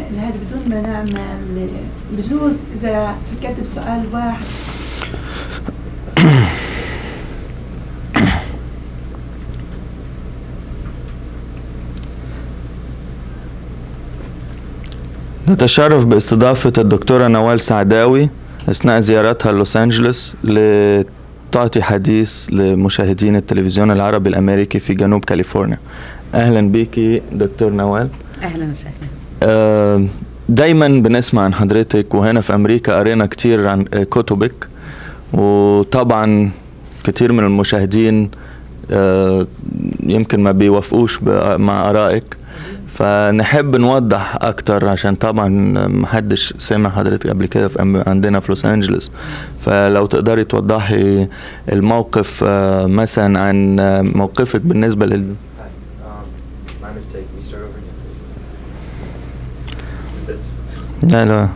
لهذا بدون ما نعمل بجوز اذا في كاتب سؤال واحد نتشرف باستضافة الدكتورة نوال سعداوي أثناء زيارتها لوس أنجلوس لتعطي حديث لمشاهدين التلفزيون العربي الأمريكي في جنوب كاليفورنيا أهلا بيكي دكتور نوال اهلا وسهلا آه، دايما بنسمع عن حضرتك وهنا في أمريكا قرينا كتير عن آه، كتبك وطبعا كتير من المشاهدين آه، يمكن ما بيوافقوش ب- مع آرائك فنحب نوضح اكتر عشان طبعا محدش سمع حضرتك قبل كده في أم- عندنا في لوس انجلوس فلو تقدري توضحي الموقف آه، مثلا عن آه، موقفك بالنسبه لل Hi. Um, my mistake. Can you start over again, please? This. لا لا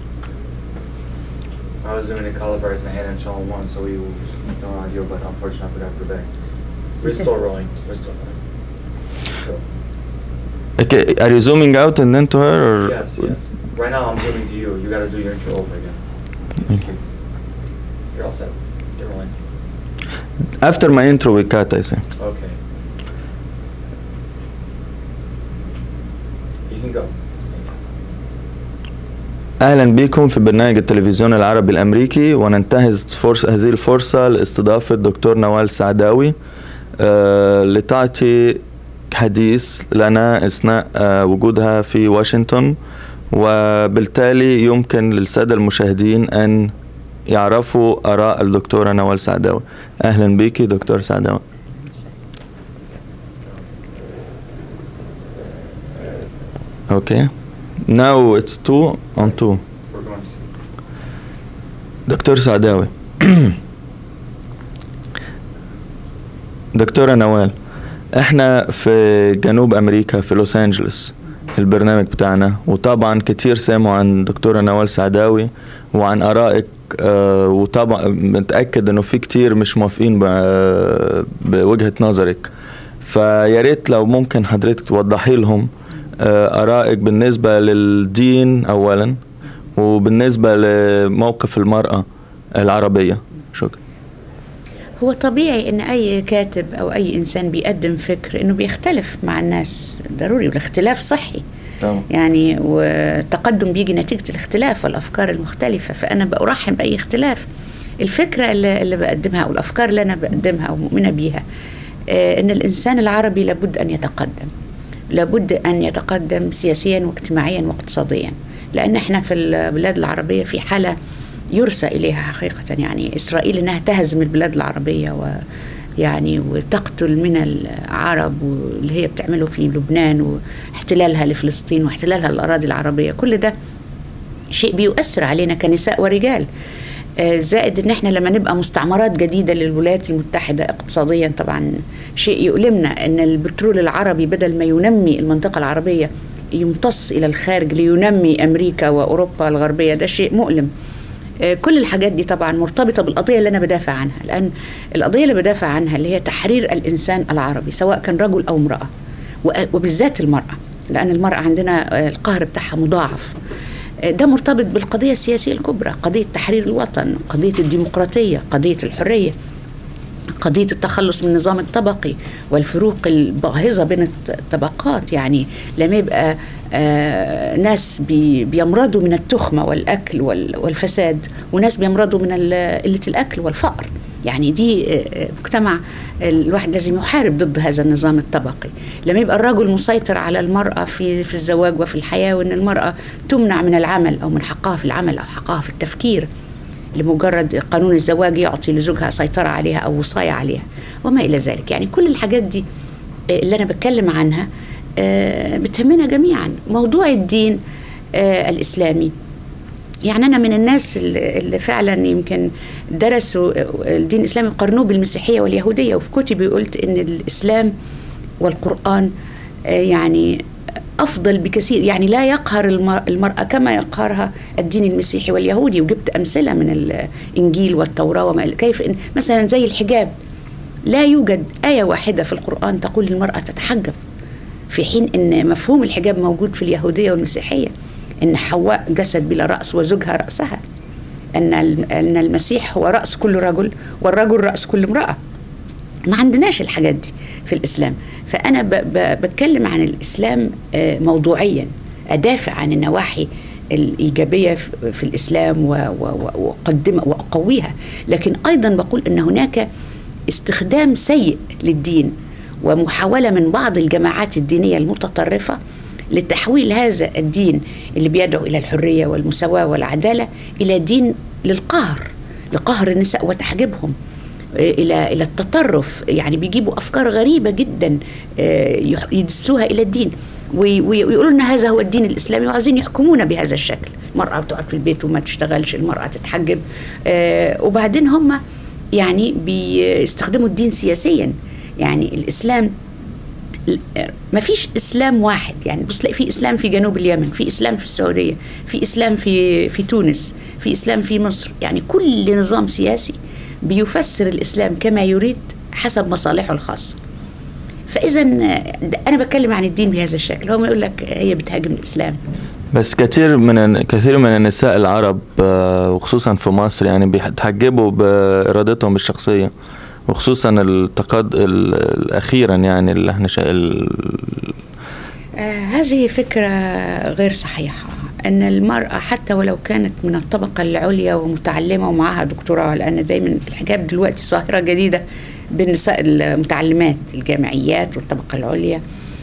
I was doing a color bars and Anna and Channel 1, so we no audio, but unfortunately I forgot to go back. We're still rolling. We're still rolling. Go. Okay, are you zooming out and then to her or Yes, yes. Right now I'm zooming to you. You gotta do your intro over again. Okay. You're all set. You're rolling. after my intro we cut I think Okay. You can go. اهلا بكم في برنامج التلفزيون العربي الامريكي وننتهز فرصة هذه الفرصه لاستضافه دكتور نوال سعداوي آه لتعطي حديث لنا اثناء آه وجودها في واشنطن وبالتالي يمكن للساده المشاهدين ان يعرفوا اراء الدكتوره نوال سعداوي اهلا بيكي دكتور سعداوي Okay. Now it's two on two. We're going to. دكتور سعداوي دكتورة نوال احنا في جنوب امريكا في لوس انجلوس البرنامج بتاعنا وطبعا كتير سمعوا عن دكتورة نوال سعداوي وعن ارائك آه وطبعا متأكد انه في كتير مش موافقين ب- بوجهة نظرك فيا ريت لو ممكن حضرتك توضحي لهم آه ارائك بالنسبة للدين اولا وبالنسبة لموقف المرأة العربية شكرا هو طبيعي ان اي كاتب او اي انسان بيقدم فكر انه بيختلف مع الناس ضروري والاختلاف صحي طبعا يعني والتقدم بيجي نتيجة الاختلاف والأفكار المختلفة فأنا برحب بأي اختلاف الفكرة اللي, اللي بقدمها أو الأفكار اللي أنا بقدمها أو مؤمنة بيها آه، إن الإنسان العربي لابد أن يتقدم لابد أن يتقدم سياسيا واجتماعيا واقتصاديا لأن إحنا في البلاد العربية في حالة يرسى إليها حقيقة يعني إسرائيل إنها تهزم البلاد العربية و يعني وتقتل من العرب واللي هي بتعمله في لبنان واحتلالها لفلسطين واحتلالها للأراضي العربية كل ده شيء بيؤثر علينا كنساء ورجال آه، زائد ان احنا لما نبقى مستعمرات جديده للولايات المتحده اقتصاديا طبعا شيء يؤلمنا ان البترول العربي بدل ما ينمي المنطقه العربيه يمتص الى الخارج لينمي امريكا واوروبا الغربيه ده شيء مؤلم آه، كل الحاجات دي طبعا مرتبطه بالقضيه اللي انا بدافع عنها لان القضيه اللي بدافع عنها اللي هي تحرير الانسان العربي سواء كان رجل او امراه وأ- وبالذات المراه لان المراه عندنا آه، القهر بتاعها مضاعف آه، ده مرتبط بالقضيه السياسيه الكبرى قضيه تحرير الوطن قضيه الديمقراطيه قضيه الحريه قضية التخلص من النظام الطبقي والفروق الباهظة بين الطبقات يعني لما يبقى آه ناس بي بيمرضوا من التخمة والأكل وال- والفساد وناس بيمرضوا من ال- قلة الأكل والفقر يعني دي آه، آه، مجتمع الواحد لازم يحارب ضد هذا النظام الطبقي لما يبقى الرجل مسيطر على المرأة في في الزواج وفي الحياة وأن المرأة تمنع من العمل أو من حقها في العمل أو حقها في التفكير لمجرد قانون الزواج يعطي لزوجها سيطرة عليها أو وصاية عليها وما إلى ذلك يعني كل الحاجات دي آه، اللي أنا بتكلم عنها آه، بتهمنا جميعا موضوع الدين آه، الإسلامي يعني أنا من الناس اللي اللي فعلا يمكن درسوا الدين الإسلامي قارنوه بالمسيحية واليهودية وفي كتبي قلت إن الإسلام والقرآن آه، يعني أفضل بكثير يعني لا يقهر المر- المرأة كما يقهرها الدين المسيحي واليهودي وجبت أمثلة من الإنجيل والتوراة وما إلى- كيف إن مثلا زي الحجاب لا يوجد آية واحدة في القرآن تقول للمرأة تتحجب في حين ان مفهوم الحجاب موجود في اليهوديه والمسيحيه ان حواء جسد بلا راس وزوجها راسها ان الم- ان المسيح هو راس كل رجل والرجل راس كل امراه ما عندناش الحاجات دي في الاسلام فانا ب ب بتكلم عن الاسلام آه، موضوعيا ادافع عن النواحي الايجابيه في في الاسلام و- و- و- واقدمها واقويها لكن ايضا بقول ان هناك استخدام سيء للدين ومحاوله من بعض الجماعات الدينيه المتطرفه لتحويل هذا الدين اللي بيدعو الى الحريه والمساواه والعداله الى دين للقهر لقهر النساء وتحجيبهم الى الى التطرف يعني بيجيبوا افكار غريبه جدا آه، يح- يدسوها الى الدين وي- وي- ويقولوا ان هذا هو الدين الاسلامي وعايزين يحكمونا بهذا الشكل المراه بتقعد في البيت وما تشتغلش المراه تتحجب آه، وبعدين هم يعني بيستخدموا الدين سياسيا يعني الاسلام ما فيش اسلام واحد يعني بص تلاقي في اسلام في جنوب اليمن في اسلام في السعوديه في اسلام في في تونس في اسلام في مصر يعني كل نظام سياسي بيفسر الاسلام كما يريد حسب مصالحه الخاصه فاذا انا بتكلم عن الدين بهذا الشكل هو يقول لك هي بتهاجم الاسلام بس كثير من كثير من النساء العرب آه، وخصوصا في مصر يعني بيتحجبوا بارادتهم الشخصيه وخصوصا التقد ال- الاخيرا يعني اللي احنا شا... ال... آه، هذه فكرة غير صحيحة أن المرأة حتى ولو كانت من الطبقة العليا ومتعلمة ومعها دكتوراه لأن دايما الحجاب دلوقتي ظاهرة جديدة بالنساء المتعلمات الجامعيات والطبقة العليا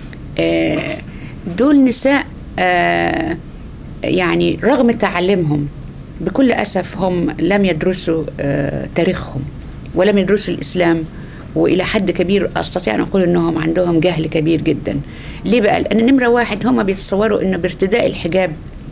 آه، دول نساء آه، يعني رغم تعلمهم بكل أسف هم لم يدرسوا آه، تاريخهم ولم يدرسوا الإسلام والى حد كبير استطيع ان اقول انهم عندهم جهل كبير جدا ليه بقى لان نمره واحد هم بيتصوروا ان بارتداء الحجاب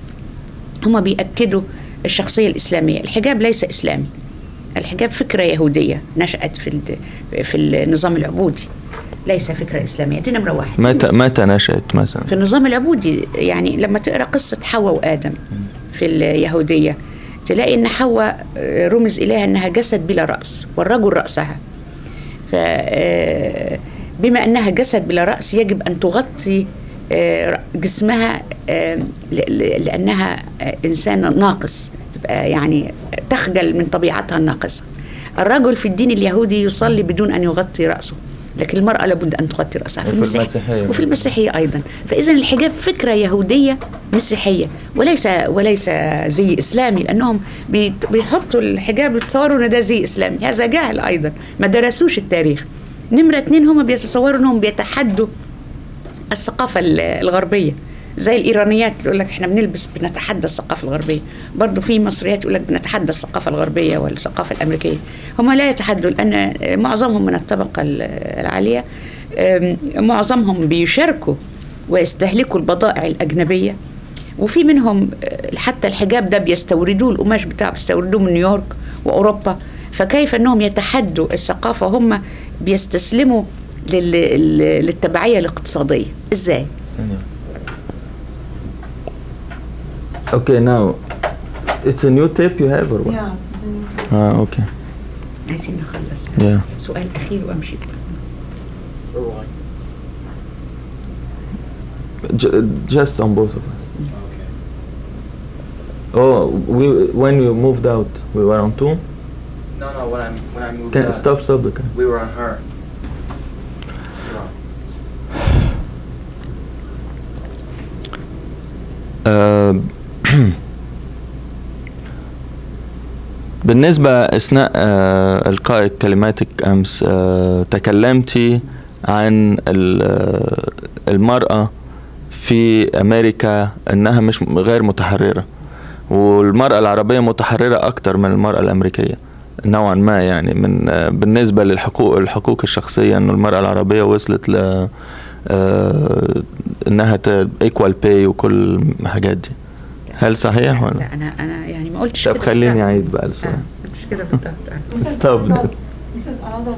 هم بيأكدوا الشخصيه الاسلاميه الحجاب ليس اسلامي الحجاب فكره يهوديه نشات في ال- في النظام العبودي ليس فكره اسلاميه دي نمره واحد متى متى نشأت مثلا في النظام العبودي يعني لما تقرا قصه حواء وادم في اليهوديه تلاقي ان حواء آه، رمز اليها انها جسد بلا راس والرجل راسها ف آه، بما انها جسد بلا راس يجب ان تغطي آه، جسمها آه، ل- ل- لانها آه، انسان ناقص تبقى يعني تخجل من طبيعتها الناقصه الرجل في الدين اليهودي يصلي بدون ان يغطي راسه لكن المرأة لابد أن تغطي رأسها وفي المسيح- المسيحية. وفي المسيحية أيضا فإذا الحجاب فكرة يهودية مسيحية وليس وليس زي إسلامي لأنهم بيت- بيحطوا الحجاب يتصوروا إن ده زي إسلامي هذا جهل أيضا ما درسوش التاريخ نمرة اتنين هم بيتصوروا إنهم بيتحدوا الثقافة ال- الغربية زي الإيرانيات اللي يقول لك إحنا بنلبس بنتحدى الثقافة الغربية برضو في مصريات يقول لك بنتحدى الثقافة الغربية والثقافة الأمريكية هم لا يتحدوا لأن معظمهم من الطبقة ال- العالية أم، معظمهم بيشاركوا ويستهلكوا البضائع الأجنبية وفي منهم أه، حتى الحجاب ده بيستوردوه القماش بتاعه بيستوردوه من نيويورك وأوروبا فكيف أنهم يتحدوا الثقافة هم بيستسلموا لل- لل- للتبعية الاقتصادية إزاي؟ Okay, now it's a new tape you have or what? Yeah, it's in- Ah, okay. عايزين نخلص Yeah. سؤال أخير وأمشي We're rolling. J- just on both of us. Okay. Oh, we when you moved out, we were on two. No, no. When I when I moved Can out, stop, stop the camera. we were on her. You're on. آه، بالنسبة أثناء آه، إلقاء كلماتك أمس آه، تكلمتي عن ال- آه، المرأة في أمريكا أنها مش غير متحررة والمرأة العربية متحررة أكتر من المرأة الأمريكية نوعا ما يعني من آه، بالنسبة للحقوق الحقوق الشخصية أنه المرأة العربية وصلت ل آه، انها ايكوال باي وكل الحاجات دي هل صحيح ولا لا أنا أنا يعني ما قلتش طب كده خليني بالضبط. اعيد بقى آه، السؤال ما قلتش كده بالضبط آه. This is Stop. another- This is another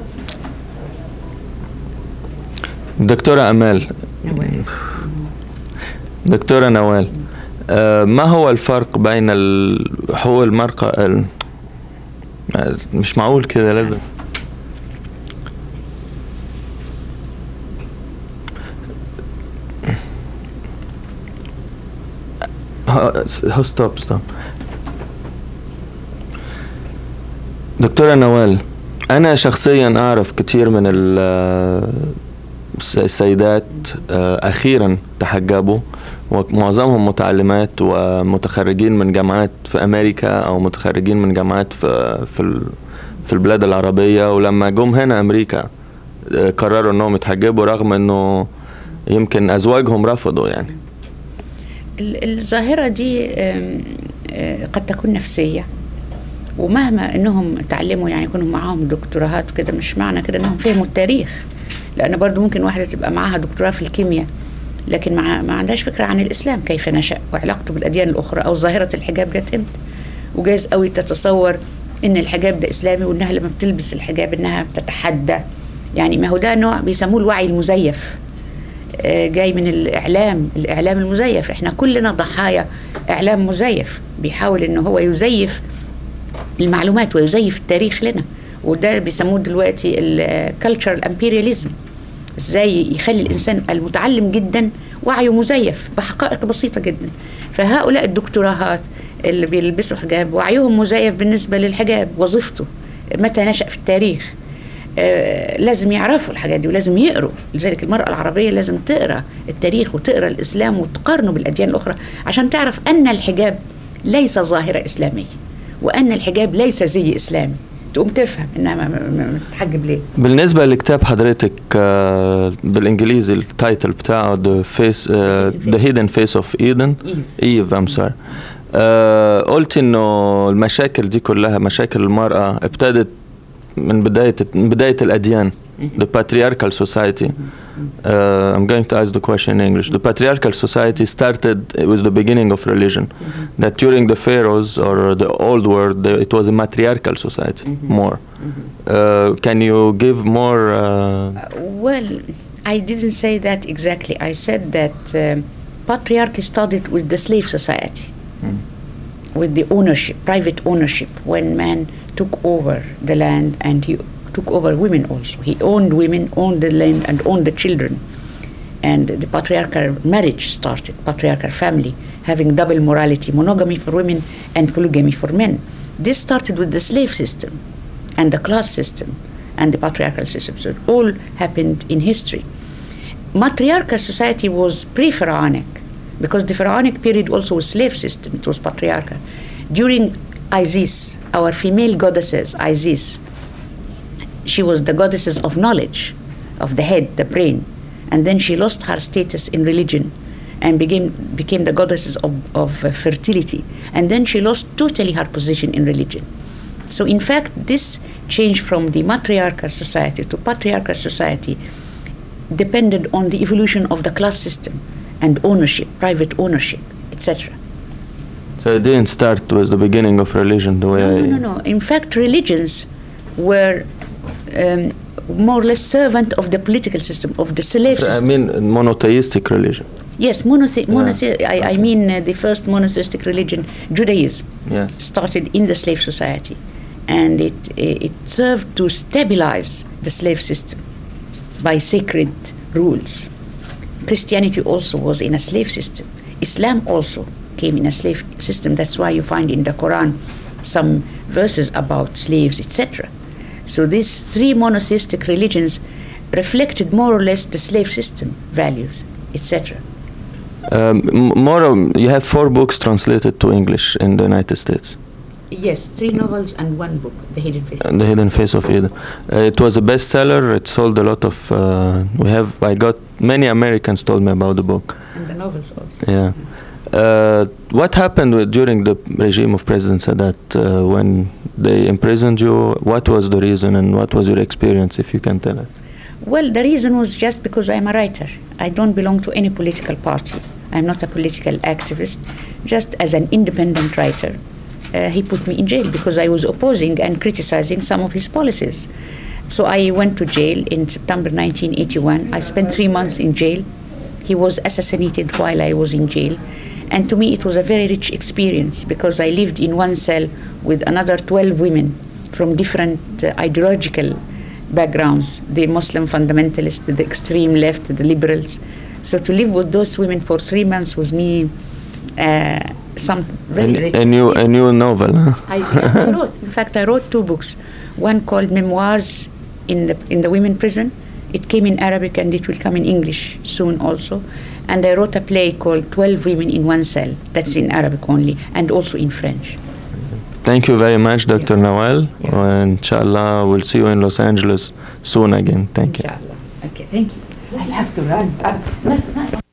دكتورة امال نوال. دكتورة نوال آه، ما هو الفرق بين ال- حقوق المرأة ال- آه، مش معقول كده لازم ه- ستوب ستوب دكتورة نوال أنا شخصيا أعرف كثير من ال- الس- السيدات آه، أخيرا تحجبوا ومعظمهم متعلمات ومتخرجين من جامعات في أمريكا أو متخرجين من جامعات في في ال- في البلاد العربية ولما جم هنا أمريكا آه، قرروا إنهم يتحجبوا رغم إنه يمكن أزواجهم رفضوا يعني ال- الظاهرة دي آم، آه، قد تكون نفسية ومهما انهم تعلموا يعني يكونوا معاهم دكتوراهات وكده مش معنى كده انهم فهموا التاريخ لان برضو ممكن واحدة تبقى معاها دكتوراه في الكيمياء لكن مع ما عندهاش فكرة عن الإسلام كيف نشأ وعلاقته بالأديان الأخرى أو ظاهرة الحجاب جت إمتى وجايز قوي تتصور إن الحجاب ده إسلامي وإنها لما بتلبس الحجاب إنها بتتحدى يعني ما هو ده نوع بيسموه الوعي المزيف آه، جاي من الإعلام الإعلام المزيف إحنا كلنا ضحايا إعلام مزيف بيحاول إن هو يزيف المعلومات ويزيف التاريخ لنا وده بيسموه دلوقتي الكالتشرال امبيرياليزم ازاي يخلي الانسان المتعلم جدا وعيه مزيف بحقائق بسيطه جدا فهؤلاء الدكتوراهات اللي بيلبسوا حجاب وعيهم مزيف بالنسبه للحجاب وظيفته متى نشا في التاريخ آه، لازم يعرفوا الحاجات دي ولازم يقروا لذلك المرأة العربية لازم تقرأ التاريخ وتقرأ الإسلام وتقارنه بالأديان الأخرى عشان تعرف أن الحجاب ليس ظاهرة إسلامية وأن الحجاب ليس زي إسلامي تقوم تفهم إنها ما- ما- ما- متحجب ليه بالنسبة لكتاب حضرتك آه، بالإنجليزي التايتل بتاعه The Face آه، The Hidden Face of Eden Eve I'm sorry آه، قلت إنه المشاكل دي كلها مشاكل المرأة ابتدت من بداية من بداية الأديان The patriarchal society uh, I'm going to ask the question in English. The patriarchal society started with the beginning of religion. That during the pharaohs or the old world, the, it was a matriarchal society more. Uh, can you give more? Uh, Well, I didn't say that exactly. I said that um, patriarchy started with the slave society, with the ownership, private ownership, when man took over the land and he took over women also. He owned women, owned the land, and owned the children. And the patriarchal marriage started, patriarchal family, having double morality, monogamy for women and polygamy for men. This started with the slave system and the class system and the patriarchal system. So it all happened in history. Matriarchal society was pre-pharaonic because the pharaonic period also was slave system. It was patriarchal. During Isis, our female goddesses, Isis, she was the goddesses of knowledge, of the head, the brain, and then she lost her status in religion and became became the goddesses of, of uh, fertility, and then she lost totally her position in religion. So, in fact, this change from the matriarchal society to patriarchal society depended on the evolution of the class system and ownership, private ownership, etc. so it didn't start with the beginning of religion the way No, I. no, no, no. In fact, religions were um, more or less servant of the political system, of the slave I system. mean monotheistic religion. yes, monothe- monothe- I, I mean uh, the first monotheistic religion, Judaism, Yeah. started in the slave society, and it it served to stabilize the slave system by sacred rules. Christianity also was in a slave system. Islam also came in a slave system. That's why you find in the Quran some verses about slaves, etc. So these three monotheistic religions reflected more or less the slave system values, etc. Um, m- more, um, you have four books translated to English in the United States. Yes, three novels and one book, The Hidden Face. Uh, The Hidden Face of Eden. Uh, it was a bestseller. It sold a lot of. Uh, we have. I got many Americans told me about the book. and the novels also. Yeah. Uh, what happened with, during the regime of President Sadat uh, when they imprisoned you? What was the reason and what was your experience, if you can tell us? Well, the reason was just because I'm a writer. I don't belong to any political party. I'm not a political activist. Just as an independent writer, uh, he put me in jail because I was opposing and criticizing some of his policies. So I went to jail in September 1981. I spent three months in jail. He was assassinated while I was in jail. And to me, it was a very rich experience because I lived in one cell with another 12 women from different uh, ideological backgrounds the Muslim fundamentalists, the extreme left, the liberals. So to live with those women for three months was me uh, some very A, great a new a new novel. Huh? I, I wrote. In fact, I wrote two books. One called Memoirs in the in the women prison. It came in Arabic and it will come in English soon also. And I wrote a play called Twelve Women in One Cell. That's in Arabic only and also in French. Thank you very much, Dr. Nawal. And inshallah, we'll see you in Los Angeles soon again. Thank you. Inshallah. Okay, thank you. I have to run. Uh, nice, nice.